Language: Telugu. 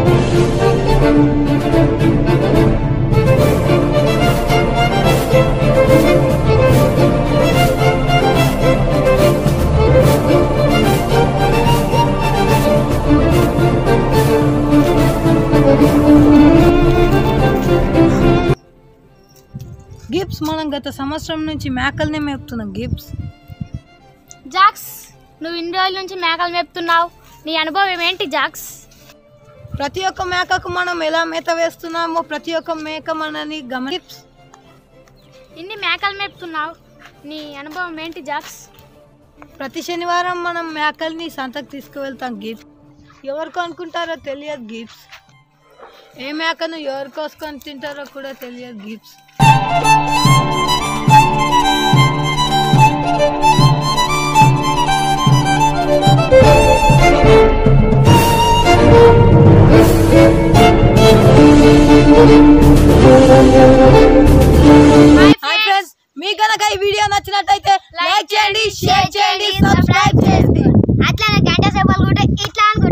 గిబ్స్ మనం గత సంవత్సరం నుంచి మేకల్నే మేపుతున్నాం గిబ్స్ జాక్స్ నువ్వు ఇన్ని రోజుల నుంచి మేకలు మేపుతున్నావు నీ అనుభవం ఏంటి జాక్స్ ప్రతి ఒక్క మేకకు మనం ఎలా మేత వేస్తున్నామో ప్రతి ఒక్క మేక మనని గమని గిబ్స్ ఇన్ని మేకలు మేపుతున్నావు నీ అనుభవం ఏంటి జాక్స్ ప్రతి శనివారం మనం మేకల్ని సంతకు తీసుకువెళ్తాం గిఫ్ట్ ఎవరికి అనుకుంటారో తెలియదు గిఫ్ట్స్ ఏ మేకను ఎవరు కోసుకొని తింటారో కూడా తెలియదు గిఫ్ట్స్ హాయ్ ఫ్రెండ్స్ మీకు కనుక ఈ వీడియో నచ్చినట్టయితే లైక్ చేయండి షేర్ చేయండి సబ్స్క్రైబ్ చేయండి అట్లా గంట సేపు కూడా ఇట్లా అనుకుంటా